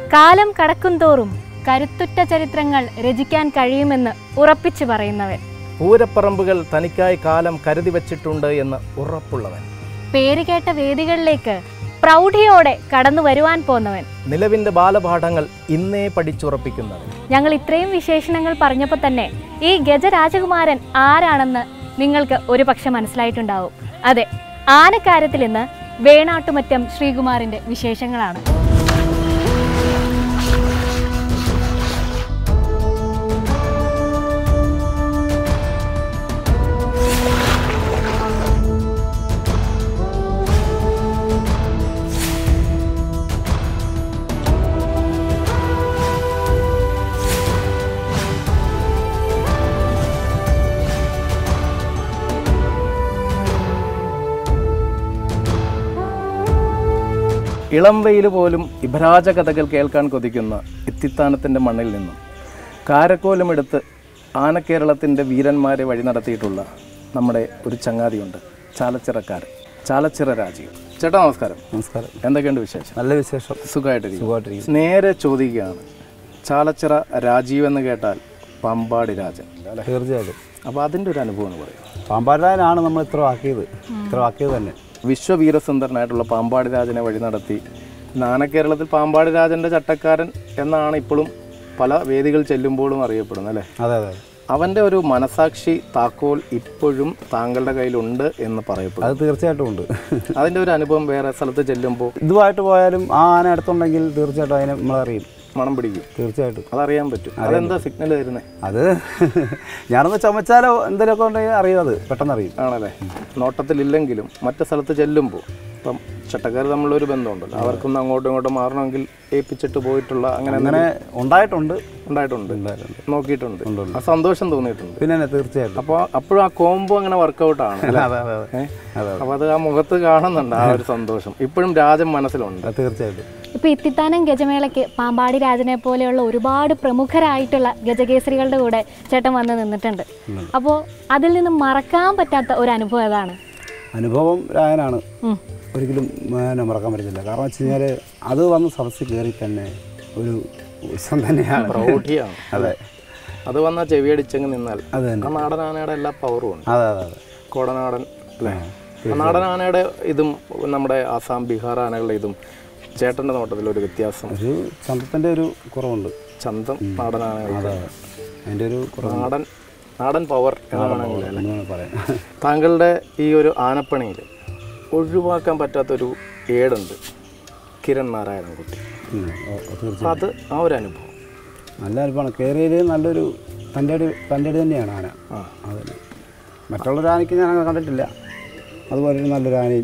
കാലം കടക്കുംതോറും കരുത്തുറ്റ ചരിത്രങ്ങൾ രചിക്കാൻ കഴിയുമെന്ന് ഉറപ്പിച്ചു പറയുന്നവൻ പൂരപ്പറമ്പുകൾ തനിക്കായി കാലം കരുതി വച്ചിട്ടുണ്ട് എന്ന് ഉറപ്പുള്ളവൻ പേരുകേട്ട വേദികളിലേക്ക് പ്രൗഢിയോടെ കടന്നു വരുവാൻ പോന്നവൻ നിലവിൻ്റെ ബാലപാഠങ്ങൾ ഇന്നേ പഠിച്ചുറപ്പിക്കുന്നവൻ ഞങ്ങൾ ഇത്രയും വിശേഷണങ്ങൾ പറഞ്ഞപ്പോൾ തന്നെ ഈ ഗജരാജകുമാരൻ ആരാണെന്ന് നിങ്ങൾക്ക് ഒരു പക്ഷെ മനസ്സിലായിട്ടുണ്ടാവും അതെ ആനക്കാര്യത്തിൽ ഇന്ന് വേണാട്ടുമറ്റം ശ്രീകുമാറിന്റെ വിശേഷങ്ങളാണ് ഇളം വെയിൽ പോലും ഇഭരാജ കഥകൾ കേൾക്കാൻ കൊതിക്കുന്ന ഇത്തിത്താനത്തിൻ്റെ മണ്ണിൽ നിന്നും കാരക്കോലമെടുത്ത് ആനക്കേരളത്തിൻ്റെ വീരന്മാരെ വഴി നടത്തിയിട്ടുള്ള നമ്മുടെ ഒരു ചങ്ങാതിയുണ്ട് ചാലച്ചിറക്കാരൻ ചാലച്ചിറ രാജീവ് ചേട്ടാ നമസ്കാരം നമസ്കാരം എന്തൊക്കെയുണ്ട് വിശേഷം നല്ല വിശേഷം സുഖമായിട്ടിരിക്കും സുഖമായിട്ടിരിക്കും നേരെ ചോദിക്കുകയാണ് ചാലച്ചിറ രാജീവ് എന്ന് കേട്ടാൽ പമ്പാടി രാജൻ അല്ലേ തീർച്ചയായിട്ടും അപ്പോൾ അതിൻ്റെ ഒരു അനുഭവം എന്ന് പറയും പാമ്പാടാനാണ് നമ്മൾ ഇത്ര ആക്കിയത് ഇത്ര ആക്കിയത് തന്നെ വിശ്വവീരസുന്ദരനായിട്ടുള്ള പാമ്പാടി രാജനെ വഴി നടത്തി നാനക്കേരളത്തിൽ പാമ്പാടി രാജൻ്റെ ചട്ടക്കാരൻ എന്നാണ് ഇപ്പോഴും പല വേദികൾ ചെല്ലുമ്പോഴും അറിയപ്പെടുന്നത് അല്ലേ അതെ അതെ അവൻ്റെ ഒരു മനസാക്ഷി താക്കോൽ ഇപ്പോഴും താങ്കളുടെ കയ്യിലുണ്ട് എന്ന് പറയപ്പെടും അത് തീർച്ചയായിട്ടും ഉണ്ട് അതിൻ്റെ ഒരു അനുഭവം വേറെ സ്ഥലത്ത് ചെല്ലുമ്പോൾ ഇതുമായിട്ട് പോയാലും ആ ആന അടുത്തുണ്ടെങ്കിൽ തീർച്ചയായിട്ടും അതിനെ നമ്മളറിയും മണം പിടിക്കും തീർച്ചയായിട്ടും അതറിയാൻ പറ്റും അതെന്താ സിഗ്നൽ വരുന്നത് അത് ഞാനൊന്ന് ചമച്ചാലോ എന്തെങ്കിലുമൊക്കെ ഉണ്ടെങ്കിൽ അറിയും അത് പെട്ടെന്ന് അറിയും ആണല്ലേ നോട്ടത്തിലില്ലെങ്കിലും മറ്റു സ്ഥലത്ത് ചെല്ലുമ്പോൾ ഇപ്പം ചട്ടക്കാർ തമ്മിലൊരു ബന്ധമുണ്ടല്ലോ അവർക്കൊന്ന് അങ്ങോട്ടും ഇങ്ങോട്ടും മാറണമെങ്കിൽ ഏൽപ്പിച്ചിട്ട് പോയിട്ടുള്ള അങ്ങനെ അങ്ങനെ ഉണ്ടായിട്ടുണ്ട് ഉണ്ടായിട്ടുണ്ട് ഉണ്ടായിട്ടുണ്ട് നോക്കിയിട്ടുണ്ട് ഉണ്ട്, ഉണ്ട്. ആ സന്തോഷം തോന്നിയിട്ടുണ്ട് പിന്നെ തന്നെ തീർച്ചയായിട്ടും അപ്പോൾ അപ്പോഴും ആ കോംബോ അങ്ങനെ വർക്കൗട്ട് ആണ് അതെ അതെ അതെ ഏ? അതെ അപ്പോൾ അത് ആ മുഖത്ത് കാണുന്നുണ്ട് ആ ഒരു സന്തോഷം ഇപ്പോഴും രാജൻ മനസ്സിലുണ്ട് അത് തീർച്ചയായിട്ടും ഇപ്പൊ ഇത്തിത്താനം ഗജമേളയ്ക്ക് പാമ്പാടി രാജനെ പോലെയുള്ള ഒരുപാട് പ്രമുഖരായിട്ടുള്ള ഗജകേസരികളുടെ കൂടെ ചേട്ടൻ വന്ന് നിന്നിട്ടുണ്ട് അപ്പോൾ അതിൽ നിന്ന് മറക്കാൻ പറ്റാത്ത ഒരു അനുഭവം ഏതാണ് അനുഭവം രായനാണ് ഉം. ഒരിക്കലും പിന്നെ മറക്കാൻ പറ്റത്തില്ല കാരണം വെച്ച് കഴിഞ്ഞാൽ അത് വന്ന് സദസ്സിൽ കയറി തന്നെ ഒരു ഉത്സവം തന്നെയാണ് പ്രൗഢിയാണ് അതെ അത് വന്നാൽ ചെവിയടിച്ചങ്ങ് നിന്നാൽ അത് ആ തന്നെ നാടൻ ആനയുടെ എല്ലാ പവറും ഉണ്ട് അതെ അതെ അതെ കോടനാടൻ അല്ലേ ആ നാടൻ ആനയുടെ ഇതും നമ്മുടെ ആസാം ബീഹാർ ആനകളുടെ ഇതും ചേട്ടൻ്റെ നോട്ടത്തിൽ ഒരു വ്യത്യാസം ഒരു ചന്തത്തിൻ്റെ ഒരു കുറവുണ്ട് ചന്തം നാടൻ ആനകൾ അതെ അതിൻ്റെ ഒരു കുറവ് നാടൻ നാടൻ പവർ എന്ന് വേണമെങ്കിൽ അല്ലേ എന്ന് വേണം പറയാം താങ്കളുടെ ഈ ഒരു ആനപ്പണിയിൽ ഒഴിവാക്കാൻ പറ്റാത്തൊരു ഏടുണ്ട് കിരൺ നാരായണൻകുട്ടി ഉം, ഓ, ഓ, തീർച്ചയായും അപ്പം അത് ആ ഒരു അനുഭവം നല്ല അനുഭവമാണ് കയറിയത് നല്ലൊരു തൻ്റെ അടി തൻ്റെ അടി തന്നെയാണ് ആന ആ അതിന് മറ്റുള്ളൊരു ആനയ്ക്ക് ഞാൻ അങ്ങനെ കണ്ടിട്ടില്ല അതുപോലെ ഒരു നല്ലൊരു ആനയും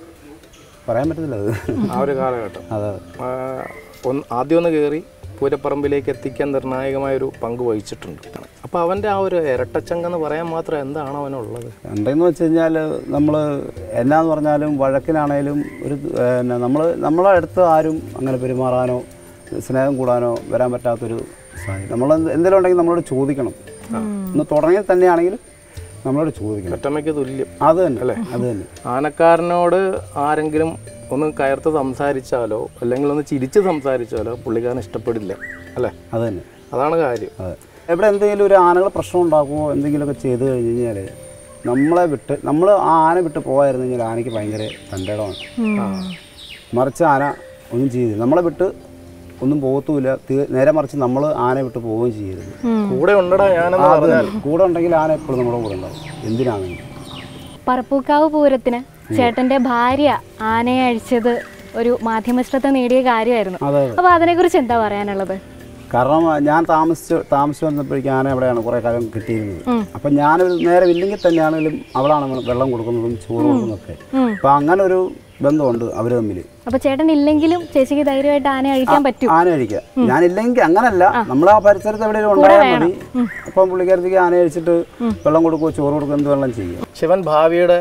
പറയാൻ പറ്റത്തില്ല അത് ആ ഒരു കാലഘട്ടം അതെ ആ, ഒന്ന് ആദ്യം ഒന്ന് കയറി പൂരപ്പറമ്പിലേക്ക് എത്തിക്കാൻ നിർണായകമായൊരു പങ്ക് വഹിച്ചിട്ടുണ്ട് അപ്പോൾ അവൻ്റെ ആ ഒരു ഇരട്ടച്ചങ്കെന്ന് പറയാൻ മാത്രം എന്താണ് അവനുള്ളത് ഉണ്ടെന്ന് വെച്ച് കഴിഞ്ഞാൽ നമ്മൾ എന്നാന്ന് പറഞ്ഞാലും വഴക്കിനാണേലും ഒരു പിന്നെ നമ്മൾ നമ്മളെ അടുത്ത് ആരും അങ്ങനെ പെരുമാറാനോ സ്നേഹം കൂടാനോ വരാൻ പറ്റാത്തൊരു സാഹചര്യം നമ്മൾ എന്തെങ്കിലും ഉണ്ടെങ്കിൽ നമ്മളോട് ചോദിക്കണം ഒന്ന് തുടങ്ങി തന്നെയാണെങ്കിൽ നമ്മളോട് ചോദിക്കണം ഒറ്റമ്മയ്ക്ക് തുല്യം അത് തന്നെ അത് തന്നെ ആനക്കാരനോട് ആരെങ്കിലും ഒന്ന് കയർത്ത് സംസാരിച്ചാലോ അല്ലെങ്കിൽ ഒന്ന് ചിരിച്ച് സംസാരിച്ചാലോ പുള്ളിക്കാരൻ ഇഷ്ടപ്പെടില്ല അല്ലേ അത് തന്നെ അതാണ് കാര്യം അതെ എവിടെ എന്തെങ്കിലും ഒരു ആനകൾ പ്രശ്നം ഉണ്ടാക്കുമോ എന്തെങ്കിലുമൊക്കെ ചെയ്ത് കഴിഞ്ഞ് കഴിഞ്ഞാൽ നമ്മളെ വിട്ട് നമ്മൾ ആ ആന വിട്ട് പോകായിരുന്നു കഴിഞ്ഞാൽ ആനയ്ക്ക് ഭയങ്കര തൻ്റെ ഇടമാണ് മറിച്ച് ആന ഒന്നും ചെയ്തില്ല നമ്മളെ വിട്ട് ഒന്നും പോകത്തുമില്ല തീ- നേരെ മറിച്ച് നമ്മൾ ആന വിട്ട് പോവുകയും ചെയ്യരുത് കൂടെ ഉണ്ടടാ ഞാനെന്ന് അത് പറഞ്ഞാൽ കൂടെ ഉണ്ടെങ്കിൽ ആന എപ്പോഴും നമ്മുടെ കൂടെ ഉണ്ടാവും എന്തിനാണെങ്കിലും പറപ്പൂക്കാവ് പൂരത്തിന് ചേട്ടന്റെ ഭാര്യ ആനയെ അഴിച്ചത് ഒരു മാധ്യമശ്രദ്ധ നേടിയ കാര്യമായിരുന്നു അതെ അപ്പൊ അതിനെക്കുറിച്ച് എന്താ പറയാനുള്ളത് കാരണം ഞാൻ താമസിച്ച് താമസിച്ച് വന്നപ്പോഴേക്കും ആന എവിടെയാണ് കുറേ കാലം കിട്ടിയിരുന്നത് അപ്പം ഞാൻ നേരെ ഇല്ലെങ്കിൽ തന്നെയാണെങ്കിലും അവളാണ് വെള്ളം കൊടുക്കുന്നതും ചോറ് കൊടുക്കുന്നതൊക്കെ ഉം. അപ്പം അങ്ങനെ ഒരു ബന്ധമുണ്ട് അവർ തമ്മിൽ അപ്പൊ ചേട്ടൻ ഇല്ലെങ്കിലും ചേച്ചിക്ക് ധൈര്യമായിട്ട് ആനയെ അഴിക്കാൻ പറ്റും ആന കഴിക്കുക ഞാനില്ലെങ്കിൽ അങ്ങനല്ല നമ്മൾ ആ പരിസരത്ത് എവിടെയെങ്കിലും ഉണ്ടായാൽ മതി അപ്പം പുള്ളിക്കാരത്തേക്ക് ആന കഴിച്ചിട്ട് വെള്ളം കൊടുക്കുകയോ ചോറ് കൊടുക്കുകയോ എന്ത് വെള്ളം ചെയ്യും ശിവൻ ഭാവിയുടെ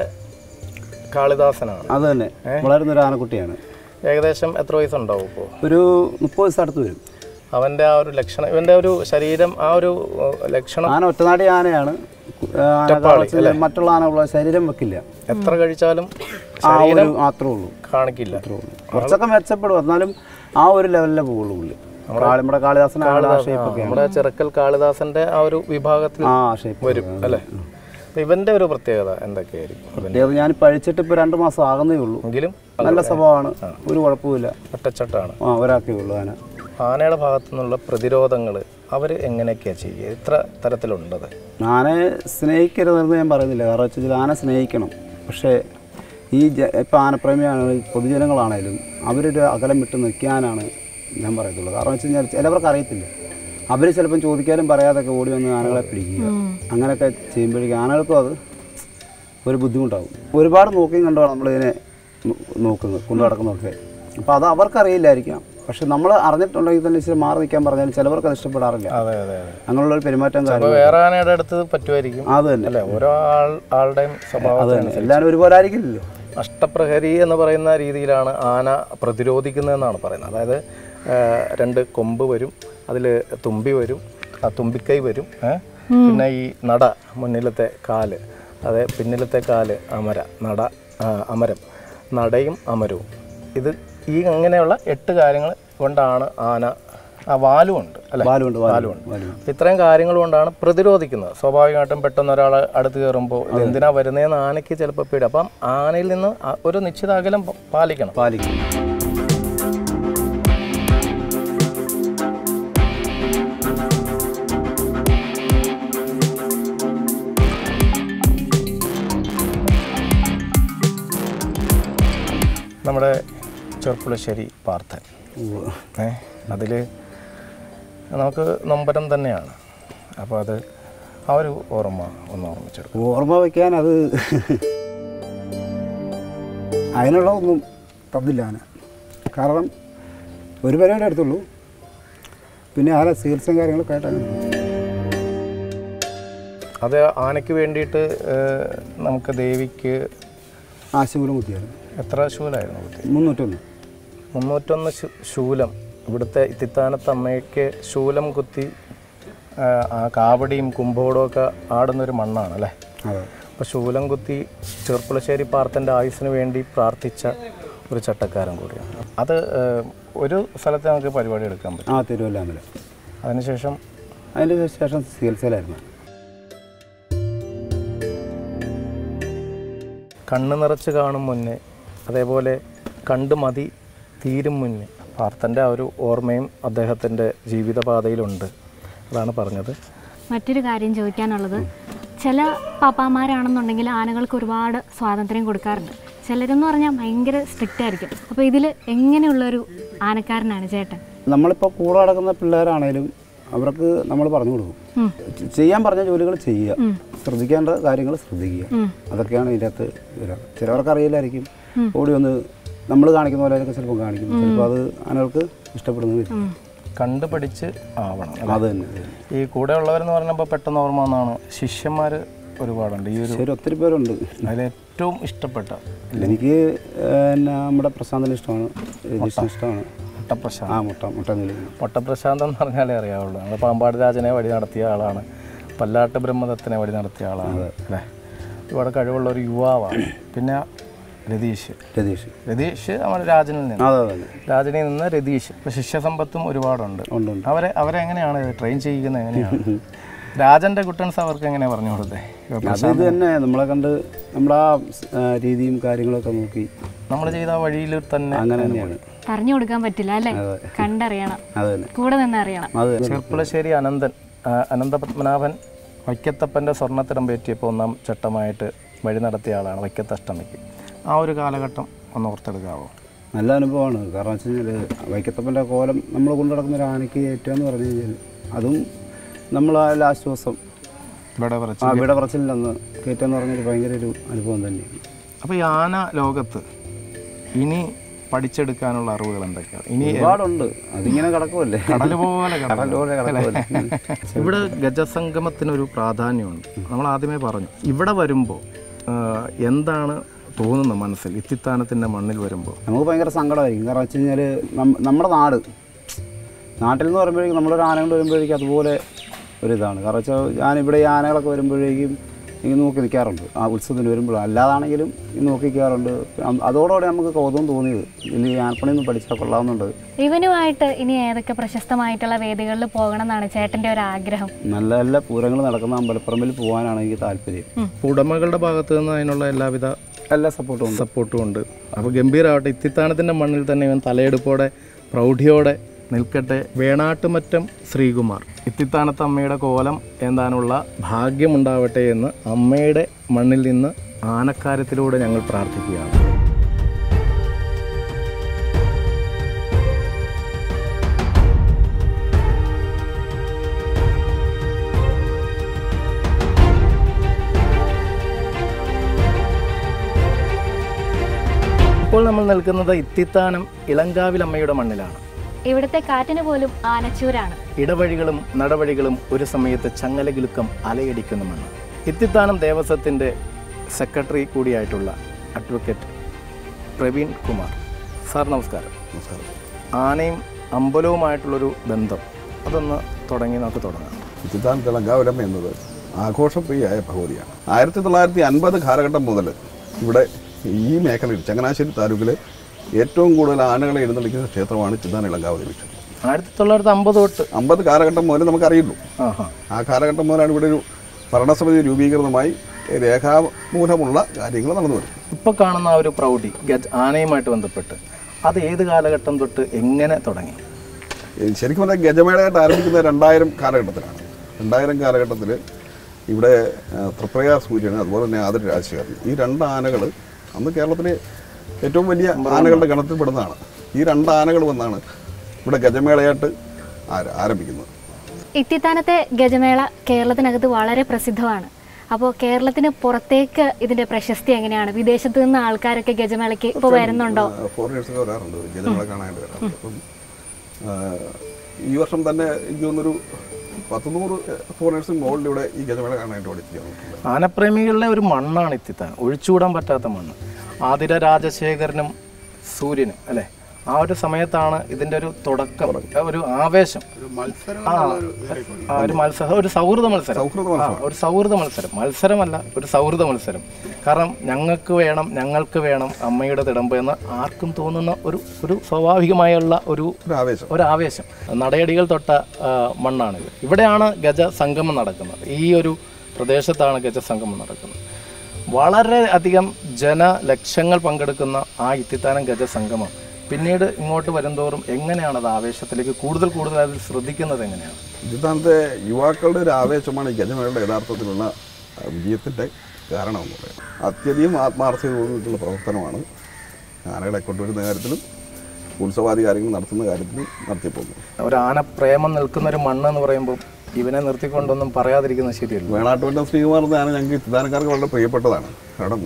കാളിദാസനാണ് അത് തന്നെ വളരുന്ന ഒരു ആനക്കുട്ടിയാണ് ഏകദേശം എത്ര വയസ്സുണ്ടാവും ഇപ്പോൾ ഒരു മുപ്പത് ദിവസം അടുത്ത് വരും അവൻ്റെ ആ ഒരു ലക്ഷണം ഇവൻ്റെ ഒരു ശരീരം ആ ഒരു ഏഹ്, ലക്ഷണം ആന ഒറ്റനാടി ആനയാണ് ആന കാളച്ചില് മറ്റുള്ള ആനകളുടെ ശരീരം വെക്കില്ല എത്ര കഴിച്ചാലും ആ ഒരു മാത്രമേ ഉള്ളൂ കാണിക്കില്ല കുറച്ചൊക്കെ മെച്ചപ്പെടും എന്നാലും ആ ഒരു ലെവലിലേ പോകുള്ളൂ പുള്ളി കാളി- നമ്മുടെ കാളിദാസൻ ആ കാളിദാസൻ, ആ, ഷേപ്പൊക്കെയാണ് നമ്മുടെ ചെറുക്കൽ കാളിദാസന്റെ ആ ഒരു വിഭാഗത്തിൽ ആ ഷേപ്പ് വരും അല്ലേ അപ്പൊ ഇവന്റെ ഒരു പ്രത്യേകത എന്തൊക്കെയായിരിക്കും ഇവന്റെ ഇത് ഞാൻ പഴിച്ചിട്ട് ഇപ്പോൾ രണ്ട് മാസം ആകുന്നേ ഉള്ളൂ എങ്കിലും നല്ല സ്വഭാവമാണ് ഒരു കുഴപ്പമില്ല ഒറ്റച്ചട്ടാണ് ആ ഒരാൾക്കേ ഉള്ളൂ ആന ആനയുടെ ഭാഗത്തു നിന്നുള്ള പ്രതിരോധങ്ങൾ അവർ എങ്ങനെയൊക്കെയാണ് ചെയ്യുക എത്ര തരത്തിലുണ്ടത് ആനയെ സ്നേഹിക്കരുതെന്ന് ഞാൻ പറയുന്നില്ല കാരണം വെച്ചാൽ ആന സ്നേഹിക്കണം പക്ഷേ ഈ ജ ഇപ്പോൾ ആനപ്രേമിയാണെങ്കിലും പൊതുജനങ്ങളാണേലും അവരൊരു അകലം വിട്ട് നിൽക്കാനാണ് ഞാൻ പറയത്തുള്ളൂ കാരണം വെച്ച് കഴിഞ്ഞാൽ ചിലവർക്ക് അറിയത്തില്ല അവർ ചിലപ്പം ചോദിക്കാനും പറയാതൊക്കെ ഓടി വന്ന് ആനകളെ പിടിക്കുക അങ്ങനെയൊക്കെ ചെയ്യുമ്പോഴേക്കും ആനകൾക്കും അത് ഒരു ബുദ്ധിമുട്ടാകും ഒരുപാട് നോക്കിയും കണ്ടാണ് നമ്മളിതിനെ നോ- നോക്കുന്നത് കൊണ്ടു നടക്കുന്നതൊക്കെ അപ്പോൾ അത് അവർക്കറിയില്ലായിരിക്കാം പക്ഷെ നമ്മൾ അറിഞ്ഞിട്ടുണ്ടെങ്കിൽ തന്നെ ഇച്ചിരി മാറി നിൽക്കാൻ പറഞ്ഞാൽ ചിലവർക്ക് അത് ഇഷ്ടപ്പെടാറില്ല അതെ അതെ അതെ അങ്ങനെയുള്ള ഒരു പെരുമാറ്റം അപ്പൊ കാര്യം വേറെ ആനയുടെ അടുത്ത് പറ്റുമായിരിക്കും അത് തന്നെ അല്ലെ ഓരോ ആൾ ആളുടെയും അത് സ്വഭാവം തന്നെ എല്ലാവരും ഒരുപോലെ ആയിരിക്കില്ലല്ലോ അഷ്ടപ്രഹരി എന്ന് പറയുന്ന രീതിയിലാണ് ആന പ്രതിരോധിക്കുന്നതെന്നാണ് പറയുന്നത് അതായത് ആ, രണ്ട് കൊമ്പ് വരും അതിൽ തുമ്പി വരും ആ തുമ്പിക്കൈ വരും ഏ? പിന്നെ ഈ നട മുന്നിലത്തെ കാല് അതെ പിന്നിലത്തെ കാല് അമര നട ആ, അമരം നടയും അമരവും ഇത് ഈ അങ്ങനെയുള്ള എട്ട് കാര്യങ്ങൾ കൊണ്ടാണ് ആന ആ വാലും ഉണ്ട് അല്ലെ ബാലുണ്ട് വാലുണ്ട് ബാലുണ്ട് ഇത്രയും കാര്യങ്ങൾ കൊണ്ടാണ് പ്രതിരോധിക്കുന്നത് സ്വാഭാവികമായിട്ടും പെട്ടെന്ന് ഒരാൾ അടുത്ത് കയറുമ്പോൾ ഇത് എന്തിനാ വരുന്നതെന്ന് ആനയ്ക്ക് ചിലപ്പോൾ പേടി അപ്പം ആനയിൽ നിന്ന് ആ- ഒരു നിശ്ചിത അകലം പ- പാലിക്കണം പാലിക്കും നമ്മുടെ ചെറുപ്പുളശ്ശേരി പാർത്ഥൻ ഉവ്വ്. ഏ അതിൽ നമുക്ക് നൊമ്പരം തന്നെയാണ് അപ്പോൾ അത് ആ ഒരു ഓർമ്മ ഒന്ന് ഓർമ്മിച്ചെടുക്കും ഓർമ്മ വയ്ക്കാൻ അത് അതിനുള്ള ഒന്നും തന്നില്ല ആന കാരണം ഒരു പരിപാടി എടുത്തുള്ളൂ പിന്നെ ആരെ ചികിത്സയും കാര്യങ്ങളൊക്കെ ആയിട്ടാണ് അത് ആനയ്ക്ക് വേണ്ടിയിട്ട് ഏ, നമുക്ക് ദേവിക്ക് ആശുപത്രി കുത്തിയായിരുന്നു എത്ര ശൂലായിരുന്നു കുത്തി മുന്നൂറ്റൊന്ന് മുന്നൂറ്റൊന്ന് ശു- ശൂലം ഇവിടുത്തെ ഇത്തിത്താനത്ത് അമ്മയ്ക്ക് ശൂലം കുത്തി ആ, ആ കാവടിയും കുമ്പോടും ഒക്കെ ആടുന്നൊരു മണ്ണാണ് അല്ലേ അതെ അപ്പോൾ ശൂലം കുത്തി ചെർപ്പുളശ്ശേരി പാർത്തൻ്റെ ആയുസ്സിന് വേണ്ടി പ്രാർത്ഥിച്ച ഒരു ചട്ടക്കാരൻ കൂടിയാണ് അത് ആ, ഒരു സ്ഥലത്ത് നമുക്ക് പരിപാടി എടുക്കാൻ പറ്റും ആ തിരുവല്ലാമല അതിനുശേഷം അതിൻ്റെ ശേഷം ചികിത്സയിലായിരുന്നു കണ്ണ് നിറച്ച് കാണും മുന്നേ അതേപോലെ കണ്ടു മതി തീരും മുന്നേ പാർത്തൻ്റെ ആ ഒരു ഓർമ്മയും അദ്ദേഹത്തിൻ്റെ ജീവിതപാതയിലുണ്ട് അതാണ് പറഞ്ഞത് മറ്റൊരു കാര്യം ചോദിക്കാനുള്ളത് ചില പാപ്പാമാരാണെന്നുണ്ടെങ്കിൽ ആനകൾക്ക് ഒരുപാട് സ്വാതന്ത്ര്യം കൊടുക്കാറുണ്ട് ചിലരെന്ന് പറഞ്ഞാൽ ഭയങ്കര സ്ട്രിക്റ്റ് ആയിരിക്കും അപ്പോൾ ഇതിൽ എങ്ങനെയുള്ളൊരു ആനക്കാരനാണ് ചേട്ടൻ നമ്മളിപ്പോൾ കൂടെ നടക്കുന്ന പിള്ളേരാണേലും അവർക്ക് നമ്മൾ പറഞ്ഞു കൊടുക്കും ഉം. ചെ- ചെയ്യാൻ പറഞ്ഞ ജോലികൾ ചെയ്യുക ശ്രദ്ധിക്കേണ്ട കാര്യങ്ങൾ ശ്രദ്ധിക്കുക ഉം. അതൊക്കെയാണ് ഇതിൻ്റെ അകത്ത് വരിക ചിലവർക്ക് അറിയില്ലായിരിക്കും ഓടി വന്ന് നമ്മൾ കാണിക്കുന്ന പോലെയൊക്കെ ചിലപ്പോൾ കാണിക്കും ചിലപ്പോൾ അത് ആനകൾക്ക് ഇഷ്ടപ്പെടുന്നത് വരും കണ്ടു പഠിച്ച് ആവണം അല്ലേ? അത് തന്നെ അത് തന്നെ. ഈ കൂടെ ഉള്ളവരെന്ന് പറഞ്ഞപ്പോൾ പെട്ടെന്ന് ഓർമ്മ വന്നാണ് ശിഷ്യന്മാർ ഒരുപാടുണ്ട് ഈ ഒരു ശരി ഒത്തിരി പേരുണ്ട് അതിൽ ഏറ്റവും ഇഷ്ടപ്പെട്ട എനിക്ക് പിന്നെ നമ്മുടെ പ്രശാന്തന് ഇഷ്ടമാണ് രതീഷിന് ഇഷ്ടമാണ് മുട്ടപ്രശാന്ത് ആ മുട്ട മുട്ട നില മുട്ടപ്രശാന്ത് എന്ന് പറഞ്ഞാലേ അറിയാവുള്ളൂ നമ്മൾ പാമ്പാട് രാജനെ വഴി നടത്തിയ ആളാണ് പല്ലാട്ട് ബ്രഹ്മദത്തിനെ വഴി നടത്തിയ ആളാണ് അല്ലേ ഒരുപാട് കഴിവുള്ള ഒരു യുവാവാണ് പിന്നെ രതീഷ് രതീഷ് രതീഷ് നമ്മുടെ രാജനിൽ നിന്ന് അതെ അതെ രാജനിൽ നിന്ന് രതീഷ് ഇപ്പം ശിഷ്യസമ്പത്തും ഒരുപാടുണ്ട് ഉണ്ട് ഉണ്ട് അവരെ അവരെ എങ്ങനെയാണ് ട്രെയിൻ ചെയ്യിക്കുന്നത് എങ്ങനെയാണ് രാജന്റെ കുട്ടൻസ് അവർക്ക് എങ്ങനെയാ പറഞ്ഞു കൊടുത്തേ അത് ഇത് തന്നെ നമ്മളെ കണ്ട് നമ്മുടെ ആ ആ, രീതിയും കാര്യങ്ങളൊക്കെ നോക്കി നമ്മൾ ചെയ്ത ആ വഴിയിൽ തന്നെ അങ്ങനെ തന്നെയാണ് പറഞ്ഞു കൊടുക്കാൻ പറ്റില്ല അല്ലേ കണ്ടറിയണം അത് തന്നെ കൂടെ നിന്ന് അറിയണം അത് തന്നെ. ചെർപ്പുളശ്ശേരി അനന്തൻ ആ, അനന്തപത്മനാഭൻ വൈക്കത്തപ്പൻ്റെ സ്വർണ്ണത്തിടമ്പേറ്റിയപ്പോൾ ഒന്നാം ചട്ടമായിട്ട് വഴി നടത്തിയ ആളാണ് വൈക്കത്തഷ്ടമിക്ക് ആ ഒരു കാലഘട്ടം ഒന്ന് ഓർത്തെടുക്കാവോ നല്ല അനുഭവമാണ് കാരണം വെച്ച് കഴിഞ്ഞാൽ വൈക്കത്തപ്പൻ്റെ കോലം നമ്മൾ കൊണ്ടു നടക്കുന്ന ഒരു ആനയ്ക്ക് ഏറ്റുക എന്ന് പറഞ്ഞു കഴിഞ്ഞാൽ അതും നമ്മൾ ആ ലാസ്റ്റ് ദിവസം ഇവിടെ പറച്ച് ആ ഇവിടെ പറച്ചിലെന്ന് കയറ്റെന്ന് പറഞ്ഞൊരു ഭയങ്കര ഒരു അനുഭവം തന്നെയാണ് അപ്പോൾ ഈ ആന ലോകത്ത് ഇനി പഠിച്ചെടുക്കാനുള്ള അറിവുകൾ എന്തൊക്കെയാണ് ഇനി ഒരുപാടുണ്ട് അതിങ്ങനെ കിടക്കുമല്ലേ കടൽ പോലെ കിടക്കും. കടൽ പോലെ കിടക്കുമല്ലേ ഇവിടെ ഗജസംഗമത്തിനൊരു പ്രാധാന്യമുണ്ട് നമ്മൾ ആദ്യമേ പറഞ്ഞു ഇവിടെ വരുമ്പോൾ എന്താണ് തോന്നുന്നത് മനസ്സിൽ ഇത്തിത്താനത്തിൻ്റെ മണ്ണിൽ വരുമ്പോൾ നമുക്ക് ഭയങ്കര സങ്കടമായിരിക്കും കാരണം വെച്ച് കഴിഞ്ഞാൽ നമ്മുടെ നാട് നാട്ടിൽ നിന്ന് പറയുമ്പോഴേക്കും നമ്മളൊരു ആന കൊണ്ട് വരുമ്പോഴേക്കും അതുപോലെ ഒരിതാണ് കാരണം വെച്ചാൽ ഞാനിവിടെ ഈ ആനകളൊക്കെ വരുമ്പോഴേക്കും ഈ നോക്കി നിൽക്കാറുണ്ട് ആ ഉത്സവത്തിന് വരുമ്പോൾ അല്ലാതാണെങ്കിലും ഈ നോക്കി നിൽക്കാറുണ്ട് അം- അതോടുകൂടെ നമുക്ക് കൗതുകം തോന്നിയത് ഇനി ഈ ആനപ്പണി ഒന്ന് പഠിച്ചാൽ കൊള്ളാമെന്നുണ്ട് ഇവനുമായിട്ട് ഇനി ഏതൊക്കെ പ്രശസ്തമായിട്ടുള്ള വേദികളിൽ പോകണം എന്നാണ് ചേട്ടൻ്റെ ഒരു ആഗ്രഹം നല്ല നല്ല പൂരങ്ങൾ നടക്കുന്ന അമ്പലപ്പറമ്പിൽ പോകാനാണ് എനിക്ക് താല്പര്യം ഉടമകളുടെ ഭാഗത്തു നിന്ന് അതിനുള്ള എല്ലാവിധ എല്ലാ സപ്പോർട്ടും ഉണ്ട് സപ്പോർട്ടും ഉണ്ട് അപ്പോൾ ഗംഭീരമാവട്ടെ ഇത്തിത്താനത്തിൻ്റെ മണ്ണിൽ തന്നെ ഇവൻ തലയെടുപ്പോടെ പ്രൗഢിയോടെ നിൽക്കട്ടെ വേണാട്ടുമറ്റം ശ്രീകുമാർ ഇത്തിത്താനത്ത് അമ്മയുടെ കോലം എന്താനുള്ള ഭാഗ്യമുണ്ടാവട്ടെ എന്ന് അമ്മയുടെ മണ്ണിൽ നിന്ന് ആനക്കാര്യത്തിലൂടെ ഞങ്ങൾ പ്രാർത്ഥിക്കുകയാണ് ഇപ്പോൾ നമ്മൾ നിൽക്കുന്നത് ഇത്തിത്താനം ഇളങ്കാവിൽ അമ്മയുടെ മണ്ണിലാണ് ഇവിടുത്തെ കാറ്റിന് പോലും ആനച്ചൂരാണ് ഇടവഴികളും നടവഴികളും ഒരു സമയത്ത് ചങ്ങലകിലുക്കം അലയടിക്കുന്ന മണ്ണ് ഇത്തിത്താനം ദേവസ്വത്തിൻ്റെ സെക്രട്ടറി കൂടിയായിട്ടുള്ള അഡ്വക്കേറ്റ് പ്രവീൺ കുമാർ സാർ നമസ്കാരം നമസ്കാരം ആനയും അമ്പലവുമായിട്ടുള്ളൊരു ബന്ധം അതൊന്ന് തുടങ്ങി നമുക്ക് തുടങ്ങാം ചിത്താൻ തിളങ്കാവരം എന്നത് ആഘോഷപ്രിയായ ഭഗവതിയാണ് ആയിരത്തി തൊള്ളായിരത്തി അൻപത് കാലഘട്ടം മുതൽ ഇവിടെ ഈ മേഖലയിൽ ചങ്ങനാശ്ശേരി താലൂക്കിൽ ഏറ്റവും കൂടുതൽ ആനകളെ എഴുന്നള്ളിക്കുന്ന ക്ഷേത്രമാണ് ചിത്താൻ ഇളങ്കാവതി ക്ഷേത്രം ആയിരത്തി തൊള്ളായിരത്തി അമ്പത് തൊട്ട് അമ്പത് കാലഘട്ടം മുതൽ നമുക്കറിയുള്ളൂ ആഹാ ആ കാലഘട്ടം മുതലാണ് ഇവിടെ ഒരു ഭരണസമിതി രൂപീകൃതമായി രേഖാമൂലമുള്ള കാര്യങ്ങൾ നടന്നു വരും ഇപ്പോൾ കാണുന്ന ആ ഒരു പ്രൗഢി ഗജ ആനയുമായിട്ട് ബന്ധപ്പെട്ട് അത് ഏത് കാലഘട്ടം തൊട്ട് എങ്ങനെ തുടങ്ങി ഈ ശരിക്കും പറഞ്ഞാൽ ഗജമേളയായിട്ട് ആരംഭിക്കുന്നത് രണ്ടായിരം കാലഘട്ടത്തിലാണ് രണ്ടായിരം കാലഘട്ടത്തിൽ ഇവിടെ ആ, തൃപ്രയാർ സൂര്യൻ അതുപോലെ തന്നെ ആദര രാജശേഖരൻ ഈ രണ്ട് ആനകൾ അന്ന് കേരളത്തിലെ ഏറ്റവും വലിയ ആനകളുടെ ഗണത്തിൽപ്പെടുന്നതാണ് ഈ രണ്ട് ആനകൾ വന്നാണ് ഇവിടെ ഗജമേളയായിട്ട് ആര- ആരംഭിക്കുന്നത് ഇത്തിത്താനത്തെ ഗജമേള കേരളത്തിനകത്ത് വളരെ പ്രസിദ്ധമാണ് അപ്പോൾ കേരളത്തിന് പുറത്തേക്ക് ഇതിന്റെ പ്രശസ്തി എങ്ങനെയാണ് വിദേശത്ത് നിന്ന് ആൾക്കാരൊക്കെ ഗജമേളയ്ക്ക് ഇപ്പോൾ വരുന്നുണ്ടോ ഫോറിനേഴ്സൊക്കെ വരാറുണ്ട് ഗജമേള കാണാനായിട്ട് വരാറുണ്ട് അപ്പം ആ, ഈ വർഷം തന്നെ എനിക്ക് തോന്നുന്നൊരു പത്ത് നൂറ് ഫോറിനേഴ്സും മുകളിൽ ഇവിടെ ഈ ഗജമേള കാണാനായിട്ട് ഓടിച്ചിട്ടുണ്ട് ആനപ്രേമികളുടെ ഒരു മണ്ണാണ് ഇത്തിത്താൻ ഒഴിച്ചുകൂടാൻ പറ്റാത്ത മണ്ണ് ആതിര രാജശേഖരനും സൂര്യനും അല്ലേ ആ ഒരു സമയത്താണ് ഇതിന്റെ ഒരു തുടക്കം ഒരു ആവേശം ആ ആ, ഒരു മത്സരം ഒരു സൗഹൃദ മത്സരം സൗഹൃദ ആ, ഒരു സൗഹൃദ മത്സരം മത്സരമല്ല ഒരു സൗഹൃദ മത്സരം കാരണം ഞങ്ങൾക്ക് വേണം ഞങ്ങൾക്ക് വേണം അമ്മയുടെ തിടമ്പ് എന്ന് ആർക്കും തോന്നുന്ന ഒരു ഒരു സ്വാഭാവികമായുള്ള ഒരു ഒരു ആവേശം ഒരു ആവേശം നടയടികൾ തൊട്ട ആ, മണ്ണാണിത് ഇവിടെയാണ് ഗജ സംഗമം നടക്കുന്നത് ഈ ഒരു പ്രദേശത്താണ് ഗജ സംഗമം നടക്കുന്നത് വളരെ അധികം ജനലക്ഷങ്ങൾ പങ്കെടുക്കുന്ന ആ ഇത്തിത്താനം ഗജ സംഗമം പിന്നീട് ഇങ്ങോട്ട് വരുംതോറും എങ്ങനെയാണ് അത് ആവേശത്തിലേക്ക് കൂടുതൽ കൂടുതൽ അതിൽ ശ്രദ്ധിക്കുന്നത് എങ്ങനെയാണ് ഇന്നത്തെ യുവാക്കളുടെ ഒരു ആവേശമാണ് ഈ ഗജമേളയുടെ യഥാർത്ഥത്തിലുള്ള ആ, വിജയത്തിൻ്റെ കാരണമെന്ന് പറയുന്നത് അത്യധികം ആത്മാർത്ഥതയോടുള്ള പ്രവർത്തനമാണ് ആനകളെ കൊണ്ടുവരുന്ന കാര്യത്തിലും ഉത്സവാധികാരങ്ങൾ നടത്തുന്ന കാര്യത്തിലും നടത്തിപ്പോകുന്നത് ഒരു ഒരു ആന പ്രേമം നിൽക്കുന്ന ഒരു മണ്ണ് എന്ന് പറയുമ്പോൾ ഇവനെ നിർത്തിക്കൊണ്ടൊന്നും പറയാതിരിക്കുന്നത് ശരിയല്ല വേണാട്ടുവട്ടം ശ്രീകുമാർ എന്ന ആന ഞങ്ങൾക്ക് ചിത്താനക്കാർക്ക് വളരെ പ്രിയപ്പെട്ടതാണ് കാരണം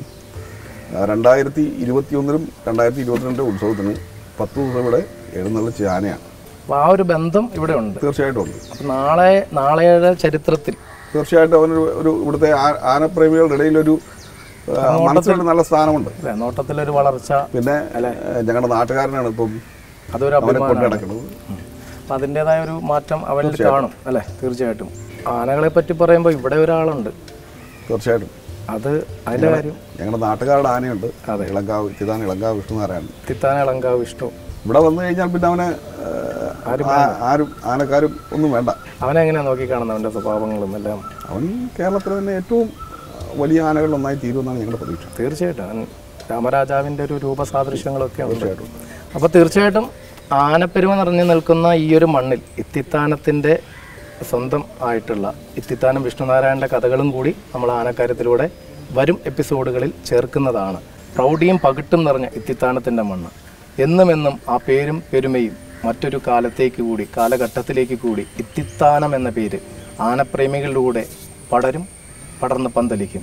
ആ, രണ്ടായിരത്തി ഇരുപത്തി ഒന്നിലും രണ്ടായിരത്തി ഇരുപത്തിരണ്ട് ഉത്സവത്തിന് പത്ത് ദിവസം ഇവിടെ എഴുന്നള്ളിച്ച ആനയാണ് അപ്പോൾ ആ ഒരു ബന്ധം ഇവിടെ ഉണ്ട് തീർച്ചയായിട്ടും ഉണ്ട് അപ്പോൾ നാളെ നാളെയുടെ ചരിത്രത്തിൽ തീർച്ചയായിട്ടും അവനൊരു ഒരു ഇവിടുത്തെ ആ- ആനപ്രേമികളുടെ ഇടയിലൊരു ആ, മനസ്സിലൊരു നല്ല സ്ഥാനമുണ്ട് അല്ലേ നോട്ടത്തിലൊരു വളർച്ച പിന്നെ ഏഹ്, ഞങ്ങളുടെ നാട്ടുകാരനാണ് ഇപ്പം അതൊരു അവനെ അഭിമാനമാണ് കൊണ്ടു നടക്കുന്നത് അപ്പം അതിൻ്റെതായ ഒരു മാറ്റം അവരിൽ കാണും അല്ലേ തീർച്ചയായിട്ടും ആനകളെ പറ്റി പറയുമ്പോൾ ഇവിടെ ഒരാളുണ്ട് തീർച്ചയായിട്ടും അത് അതിൻ്റെ കാര്യം ഞങ്ങളുടെ നാട്ടുകാരുടെ ആനയുണ്ട് ഇളങ്കാവ് ചിതാൻ ഇളങ്കാവ് വിഷ്ണുനാരായണൻ തിത്താന ഇളങ്കാവ് ഇഷ്ടവും ഇവിടെ വന്നു കഴിഞ്ഞാൽ പിന്നെ അവനെ ഏഹ്, ആ- ആരും ആനക്കാരും ഒന്നും വേണ്ട അവനെങ്ങനെയാണ് നോക്കിക്കാണുന്നത് അവൻ്റെ സ്വഭാവങ്ങളും എല്ലാം അവൻ കേരളത്തിലെ തന്നെ ഏറ്റവും വലിയ ആനകളിൽ ഒന്നായി തീരുമെന്നാണ് ഞങ്ങളുടെ പ്രതീക്ഷ തീർച്ചയായിട്ടും അവൻ രാമരാജാവിൻ്റെ ഒരു രൂപസാദൃശ്യങ്ങളൊക്കെ ഉണ്ട് അപ്പോൾ തീർച്ചയായിട്ടും ആനപ്പെരുമ നിറഞ്ഞു നിൽക്കുന്ന ഈ ഒരു മണ്ണിൽ ഇത്തിത്താനത്തിൻ്റെ സ്വന്തം ആയിട്ടുള്ള ഇത്തിത്താനം വിഷ്ണുനാരായണൻ്റെ കഥകളും കൂടി നമ്മൾ ആനക്കാര്യത്തിലൂടെ വരും എപ്പിസോഡുകളിൽ ചേർക്കുന്നതാണ് പ്രൗഢിയും പകിട്ടും നിറഞ്ഞ ഇത്തിത്താനത്തിൻ്റെ മണ്ണ് എന്നും എന്നും ആ പേരും പെരുമയും മറ്റൊരു കാലത്തേക്ക് കൂടി കാലഘട്ടത്തിലേക്ക് കൂടി ഇത്തിത്താനം എന്ന പേര് ആനപ്രേമികളിലൂടെ പടരും പടർന്ന് പന്തലിക്കും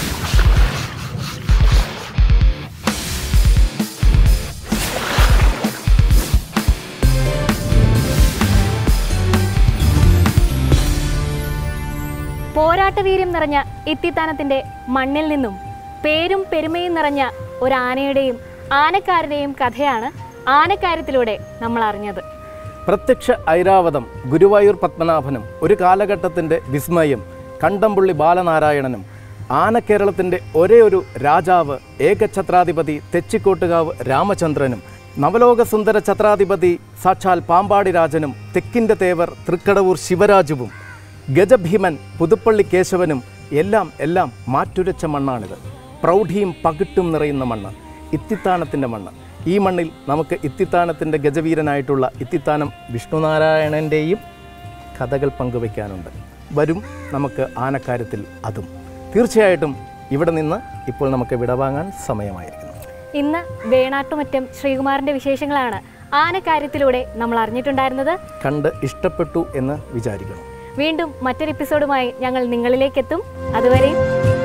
പോരാട്ടവീര്യം നിറഞ്ഞ ഇത്തിത്താനത്തിന്റെ മണ്ണിൽ നിന്നും പേരും പെരുമയും നിറഞ്ഞ ഒരു ആനയുടെയും ആനക്കാരൻ്റെയും കഥയാണ് ആനക്കാര്യത്തിലൂടെ നമ്മൾ അറിഞ്ഞത് പ്രത്യക്ഷ ഐരാവതം ഗുരുവായൂർ പത്മനാഭനും ഒരു കാലഘട്ടത്തിൻ്റെ വിസ്മയം കണ്ടംപുള്ളി ബാലനാരായണനും ആനക്കേരളത്തിൻ്റെ ഒരേ ഒരു രാജാവ് ഏകഛത്രാധിപതി തെച്ചിക്കോട്ടുകാവ് രാമചന്ദ്രനും നവലോക സുന്ദര ഛത്രാധിപതി സാക്ഷാൽ പാമ്പാടി രാജനും തെക്കിൻ്റെ തേവർ തൃക്കടവൂർ ശിവരാജുവും ഗജഭീമൻ പുതുപ്പള്ളി കേശവനും എല്ലാം എല്ലാം മാറ്റുരച്ച മണ്ണാണിത് പ്രൗഢിയും പകിട്ടും നിറയുന്ന മണ്ണ് ഇത്തിത്താനത്തിൻ്റെ മണ്ണ് ഈ മണ്ണിൽ നമുക്ക് ഇത്തിത്താനത്തിൻ്റെ ഗജവീരനായിട്ടുള്ള ഇത്തിത്താനം വിഷ്ണുനാരായണൻ്റെയും കഥകൾ പങ്കുവയ്ക്കാനുണ്ട് വരും നമുക്ക് ആനക്കാര്യത്തിൽ അതും തീർച്ചയായിട്ടും ഇവിടെ നിന്ന് ഇപ്പോൾ നമുക്ക് വിടവാങ്ങാൻ സമയമായിരിക്കുന്നു ഇന്ന് വേണാട്ടുമറ്റം ശ്രീകുമാറിന്റെ വിശേഷങ്ങളാണ് ആനക്കാര്യത്തിലൂടെ നമ്മൾ അറിഞ്ഞിട്ടുണ്ടായിരുന്നത് കണ്ട് ഇഷ്ടപ്പെട്ടു എന്ന് വിചാരിക്കുന്നു വീണ്ടും മറ്റൊരു എപ്പിസോഡുമായി ഞങ്ങൾ നിങ്ങളിലേക്കെത്തും അതുവരെ